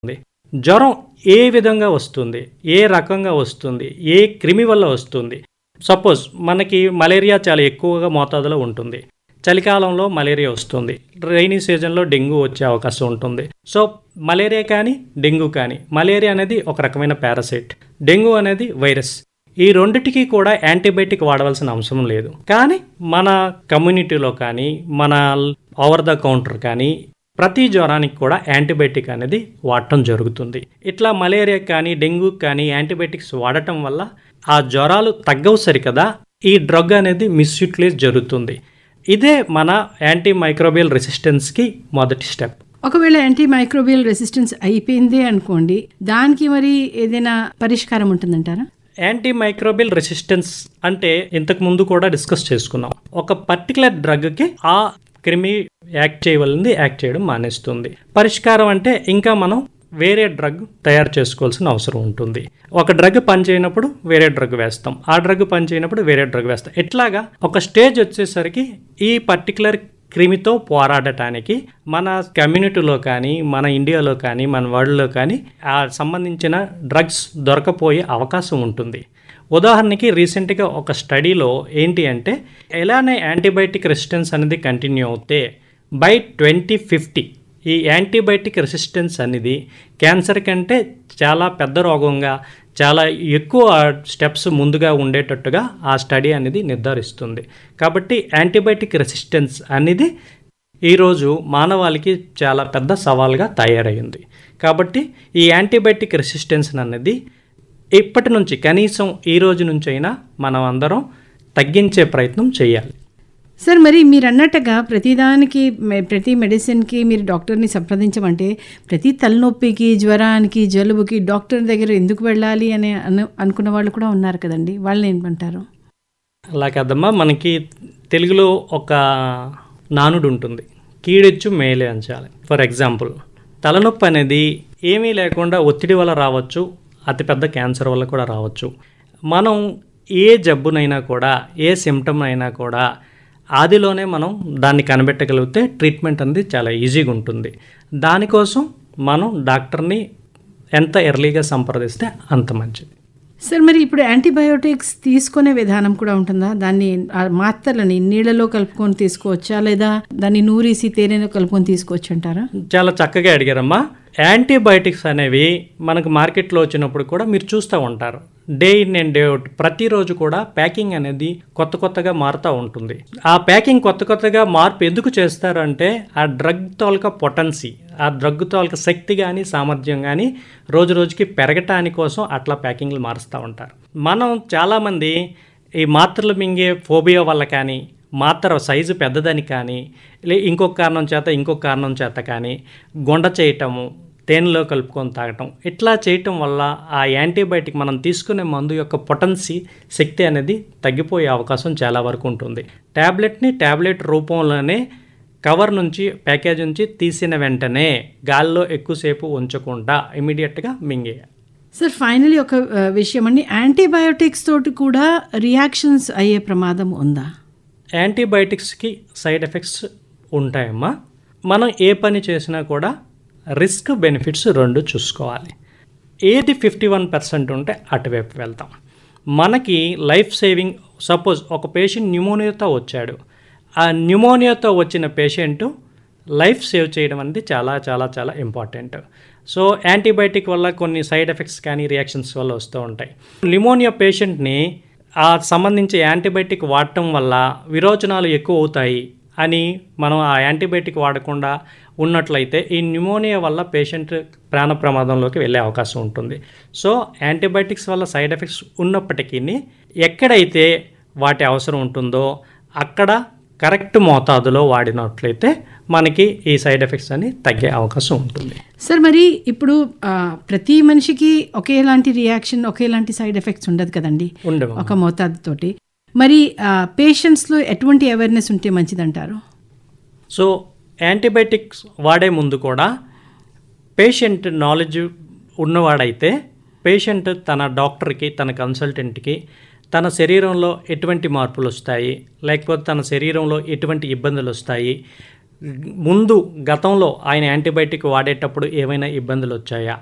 ఉంది జ్వరం ఏ విధంగా వస్తుంది ఏ రకంగా వస్తుంది ఏ క్రిమి వల్ల వస్తుంది సపోజ్ మనకి మలేరియా చాలా ఎక్కువగా మోతాదులో ఉంటుంది చలికాలంలో మలేరియా వస్తుంది రైనీ సీజన్లో డెంగ్యూ వచ్చే అవకాశం ఉంటుంది సో మలేరియా కానీ డెంగ్యూ కానీ మలేరియా అనేది ఒక రకమైన పారాసైట్ డెంగ్యూ అనేది వైరస్ ఈ రెండిటికి కూడా యాంటీబయాటిక్ వాడవలసిన అవసరం లేదు కానీ మన కమ్యూనిటీలో కానీ మన ఓవర్ ద కౌంటర్ కానీ ప్రతి జ్వరానికి కూడా యాంటీబయాటిక్ అనేది వాడటం జరుగుతుంది ఇట్లా మలేరియా కానీ డెంగ్యూ కానీ యాంటీబయాటిక్స్ వాడటం వల్ల ఆ జ్వరాలు తగ్గవు సరికదా ఈ డ్రగ్ అనేది మిస్యూటిలైజ్ జరుగుతుంది ఇదే మన యాంటీ మైక్రోబియల్ రెసిస్టెన్స్కి మొదటి స్టెప్ ఒకవేళ యాంటీ మైక్రోబియల్ రెసిస్టెన్స్ అయిపోయింది అనుకోండి దానికి మరి ఏదైనా పరిష్కారం ఉంటుందంటారా యాంటీ మైక్రోబియల్ రెసిస్టెన్స్ అంటే ఇంతకు ముందు కూడా డిస్కస్ చేసుకున్నాం ఒక పర్టికులర్ డ్రగ్కి ఆ క్రిమి యాక్ట్ చేయవలసింది యాక్ట్ చేయడం మానేస్తుంది పరిష్కారం అంటే ఇంకా మనం వేరే డ్రగ్ తయారు చేసుకోవాల్సిన అవసరం ఉంటుంది ఒక డ్రగ్ పనిచేయనప్పుడు వేరే డ్రగ్ వేస్తాం ఆ డ్రగ్ పనిచేయనప్పుడు వేరే డ్రగ్ వేస్తాం ఇట్లాగా ఒక స్టేజ్ వచ్చేసరికి ఈ పర్టికులర్ క్రిమితో పోరాడటానికి మన కమ్యూనిటీలో కానీ మన ఇండియాలో కానీ మన వరల్డ్లో కానీ ఆ సంబంధించిన డ్రగ్స్ దొరకపోయే అవకాశం ఉంటుంది ఉదాహరణకి రీసెంట్గా ఒక స్టడీలో ఏంటి అంటే ఎలానే యాంటీబయాటిక్ రెసిస్టెన్స్ అనేది కంటిన్యూ అవుతే బై ట్వంటీ ఫిఫ్టీ ఈ యాంటీబయాటిక్ రెసిస్టెన్స్ అనేది క్యాన్సర్ కంటే చాలా పెద్ద రోగంగా చాలా ఎక్కువ స్టెప్స్ ముందుగా ఉండేటట్టుగా ఆ స్టడీ అనేది నిర్ధారిస్తుంది కాబట్టి యాంటీబయాటిక్ రెసిస్టెన్స్ అనేది ఈరోజు మానవాళికి చాలా పెద్ద సవాల్గా తయారైంది కాబట్టి ఈ యాంటీబయాటిక్ రెసిస్టెన్స్ అనేది ఇప్పటి నుంచి కనీసం ఈ రోజు నుంచి అయినా మనం అందరం తగ్గించే ప్రయత్నం చేయాలి సార్ మరి మీరు అన్నట్టుగా ప్రతిదానికి మె- ప్రతి మెడిసిన్కి మీరు డాక్టర్ని సంప్రదించమంటే ప్రతి తలనొప్పికి జ్వరానికి జలుబుకి డాక్టర్ దగ్గర ఎందుకు వెళ్ళాలి అని అను అనుకున్న వాళ్ళు కూడా ఉన్నారు కదండి వాళ్ళని ఏమంటారు అలా కదమ్మా మనకి తెలుగులో ఒక నానుడు ఉంటుంది కీడెచ్చు మేలే అంచాలి ఫర్ ఎగ్జాంపుల్ తలనొప్పి అనేది ఏమీ లేకుండా ఒత్తిడి వల్ల రావచ్చు అతిపెద్ద క్యాన్సర్ వల్ల కూడా రావచ్చు మనం ఏ జబ్బునైనా కూడా ఏ సిమ్టమ్ అయినా కూడా ఆదిలోనే మనం దాన్ని కనిపెట్టగలిగితే ట్రీట్మెంట్ అనేది చాలా ఈజీగా ఉంటుంది దానికోసం మనం డాక్టర్ని ఎంత ఎర్లీగా సంప్రదిస్తే అంత మంచిది సార్ మరి ఇప్పుడు యాంటీబయోటిక్స్ తీసుకునే విధానం కూడా ఉంటుందా దాన్ని ఆ మాత్రలని నీళ్ళలో కలుపుకొని తీసుకోవచ్చా లేదా దాన్ని నూరేసి తేనెలో కలుపుకొని తీసుకోవచ్చు అంటారా చాలా చక్కగా అడిగారమ్మా యాంటీబయాటిక్స్ అనేవి మనకు మార్కెట్లో వచ్చినప్పుడు కూడా మీరు చూస్తూ ఉంటారు day in and day out ప్రతిరోజు కూడా ప్యాకింగ్ అనేది కొత్త కొత్తగా మారుతూ ఉంటుంది ఆ ప్యాకింగ్ కొత్త కొత్తగా మార్పు ఎందుకు చేస్తారంటే ఆ డ్రగ్ తాలూకా పొటెన్సీ ఆ డ్రగ్ తాలూకా శక్తి కానీ సామర్థ్యం కానీ రోజు రోజుకి పెరగటాని కోసం అట్లా ప్యాకింగ్లు మారుస్తూ ఉంటారు మనం చాలామంది ఈ మాత్రలు మింగే ఫోబియా వల్ల కానీ మాత్ర సైజు పెద్దదని కానీ లే ఇంకొక కారణం చేత ఇంకొక కారణం చేత కానీ గుండ చేయటము తేనెలో కలుపుకొని తాగటం ఇట్లా చేయటం వల్ల ఆ యాంటీబయాటిక్ మనం తీసుకునే మందు యొక్క పొటెన్సీ శక్తి అనేది తగ్గిపోయే అవకాశం చాలా వరకు ఉంటుంది ట్యాబ్లెట్ని ట్యాబ్లెట్ రూపంలోనే కవర్ నుంచి ప్యాకేజ్ నుంచి తీసిన వెంటనే గాల్లో ఎక్కువసేపు ఉంచకుండా ఇమీడియట్గా మింగేయాలి సార్ ఫైనలీ ఒక ఆ, విషయం అండి యాంటీబయోటిక్స్ తోటి కూడా రియాక్షన్స్ అయ్యే ప్రమాదం ఉందా యాంటీబయాటిక్స్కి సైడ్ ఎఫెక్ట్స్ ఉంటాయమ్మా మనం ఏ పని చేసినా కూడా రిస్క్ బెనిఫిట్స్ రెండు చూసుకోవాలి ఏది ఫిఫ్టీ వన్ పర్సెంట్ ఉంటే అటువైపు వెళ్తాం మనకి లైఫ్ సేవింగ్ సపోజ్ ఒక పేషెంట్ న్యూమోనియాతో వచ్చాడు ఆ న్యూమోనియాతో వచ్చిన పేషెంట్ లైఫ్ సేవ్ చేయడం అనేది చాలా చాలా చాలా ఇంపార్టెంట్ సో యాంటీబయాటిక్ వల్ల కొన్ని సైడ్ ఎఫెక్ట్స్ కానీ రియాక్షన్స్ వల్ల వస్తూ ఉంటాయి లిమోనియా పేషెంట్ని ఆ సంబంధించి యాంటీబయాటిక్ వాడటం వల్ల విరోచనాలు ఎక్కువ అవుతాయి అని మనం ఆ యాంటీబయాటిక్ వాడకుండా ఉన్నట్లయితే ఈ న్యూమోనియా వల్ల పేషెంట్ ప్రాణ ప్రమాదంలోకి వెళ్ళే అవకాశం ఉంటుంది సో యాంటీబయాటిక్స్ వల్ల సైడ్ ఎఫెక్ట్స్ ఉన్నప్పటికీ ఎక్కడైతే వాటి అవసరం ఉంటుందో అక్కడ కరెక్ట్ మోతాదులో వాడినట్లయితే మనకి ఈ సైడ్ ఎఫెక్ట్స్ అని తగ్గే అవకాశం ఉంటుంది సార్ మరి ఇప్పుడు ఆ, ప్రతి మనిషికి ఒకేలాంటి రియాక్షన్ ఒకేలాంటి సైడ్ ఎఫెక్ట్స్ ఉండదు కదండి ఉండవు ఒక మోతాదుతోటి మరి పేషెంట్స్లో ఎటువంటి అవేర్నెస్ ఉంటే మంచిదంటారు సో యాంటీబయాటిక్స్ వాడే ముందు కూడా పేషెంట్ నాలెడ్జ్ ఉన్నవాడైతే పేషెంట్ తన డాక్టర్కి తన కన్సల్టెంట్కి తన శరీరంలో ఎటువంటి మార్పులు వస్తాయి లేకపోతే తన శరీరంలో ఎటువంటి ఇబ్బందులు వస్తాయి ముందు గతంలో ఆయన యాంటీబయాటిక్ వాడేటప్పుడు ఏమైనా ఇబ్బందులు వచ్చాయా